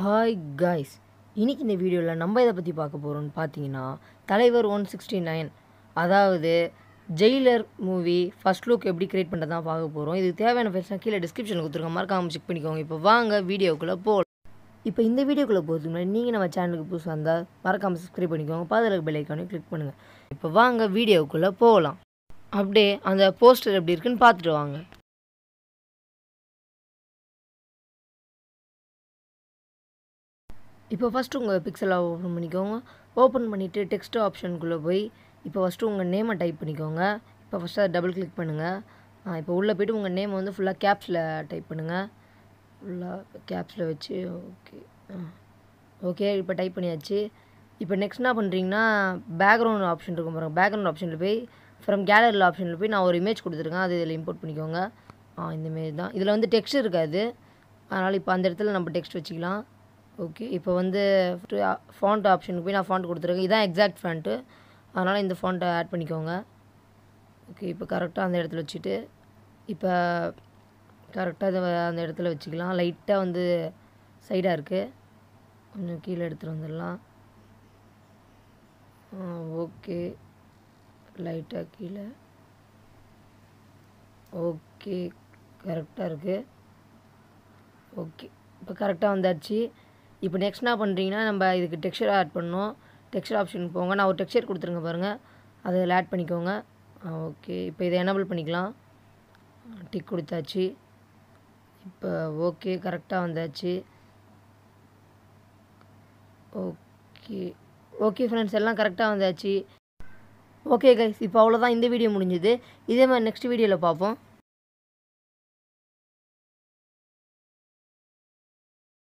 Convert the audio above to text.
hi guys இன்னைக்கு இந்த வீடியோவில் நம்ம இதை பற்றி பார்க்க போகிறோம்னு பார்த்தீங்கன்னா தலைவர் ஒன் சிக்ஸ்டி நைன் அதாவது ஜெயிலர் மூவி ஃபர்ஸ்ட் லுக் எப்படி கிரியேட் பண்ணுறது தான் பார்க்க போகிறோம் இதுக்கு தேவையான பேச கீழே டிஸ்கிரிப்ஷனில் கொடுத்துருக்க மறக்காம செக் பண்ணிக்கோங்க இப்போ வாங்க வீடியோக்குள்ளே போகலாம் இப்போ இந்த வீடியோக்குள்ளே போகிறதுக்கு முன்னாடி நீங்கள் நம்ம சேனலுக்கு புதுசாக இருந்தால் மறக்காமல் சப்ஸ்கிரைப் பண்ணிக்கோங்க பாதலுக்கு பெல் ஐக்கானே கிளிக் பண்ணுங்கள் இப்போ வாங்க வீடியோக்குள்ளே போகலாம் அப்படியே அந்த போஸ்டர் எப்படி இருக்குன்னு பார்த்துட்டு வாங்க இப்போ ஃபஸ்ட்டு உங்கள் பிக்சலை ஓப்பன் பண்ணிக்கோங்க ஓப்பன் பண்ணிவிட்டு டெக்ஸ்ட் ஆப்ஷனுக்குள்ளே போய் இப்போ ஃபஸ்ட்டு உங்கள் நேமை டைப் பண்ணிக்கோங்க இப்போ ஃபஸ்ட்டு அதை டபுள் கிளிக் பண்ணுங்கள் இப்போ உள்ளே போய்ட்டு உங்கள் நேம் வந்து ஃபுல்லாக கேப்ஸில் டைப் பண்ணுங்கள் ஃபுல்லாக கேப்ஸில் வச்சு ஓகே ஓகே இப்போ டைப் பண்ணியாச்சு இப்போ நெக்ஸ்ட் என்ன பண்ணுறீங்கன்னா பேக்ரவுண்ட் ஆப்ஷன் இருக்கும் பாருங்கள் பேக்ரவுண்ட் ஆப்ஷனில் போய் ஃப்ரம் கேலரியில் ஆப்ஷனில் போய் நான் ஒரு இமேஜ் கொடுத்துருக்கேன் அது இதில் இம்போர்ட் பண்ணிக்கோங்க ஆ இந்த இமேஜ் தான் இதில் வந்து டெக்ஸ்ட் இருக்காது அதனால் இப்போ அந்த இடத்துல நம்ம டெக்ஸ்ட் வச்சுக்கலாம் ஓகே இப்போ வந்து ஃபாண்ட் ஆப்ஷனுக்கு போய் நான் ஃபாண்ட் கொடுத்துருக்கேன் இதான் எக்ஸாக்ட் ஃபாண்ட்டு அதனால் இந்த ஃபாண்ட்டை ஆட் பண்ணிக்கோங்க ஓகே இப்போ கரெக்டாக அந்த இடத்துல வச்சுட்டு இப்போ கரெக்டாக இதை அந்த இடத்துல வச்சுக்கலாம் லைட்டாக வந்து சைடாக இருக்குது கொஞ்சம் கீழே எடுத்துகிட்டு வந்துடலாம் ஓகே லைட்டாக கீழே ஓகே கரெக்டாக இருக்குது ஓகே இப்போ கரெக்டாக வந்தாச்சு இப்போ நெக்ஸ்ட் என்ன பண்ணுறீங்கன்னா நம்ம இதுக்கு டெக்ஸ்சர் ஆட் பண்ணணும் டெக்ஸ்சர் ஆப்ஷனுக்கு போங்க நான் ஒரு டெக்ஸ்சர் கொடுத்துருங்க பாருங்கள் அதை இதில் ஆட் பண்ணிக்கோங்க ஓகே இப்போ இதை எனபிள் பண்ணிக்கலாம் டிக் கொடுத்தாச்சு இப்போ ஓகே கரெக்டாக வந்தாச்சு ஓகே ஓகே ஃப்ரெண்ட்ஸ் எல்லாம் கரெக்டாக வந்தாச்சு ஓகே கைஸ் இப்போ அவ்வளோதான் இந்த வீடியோ முடிஞ்சுது இதே மாதிரி நெக்ஸ்ட் வீடியோவில் பார்ப்போம்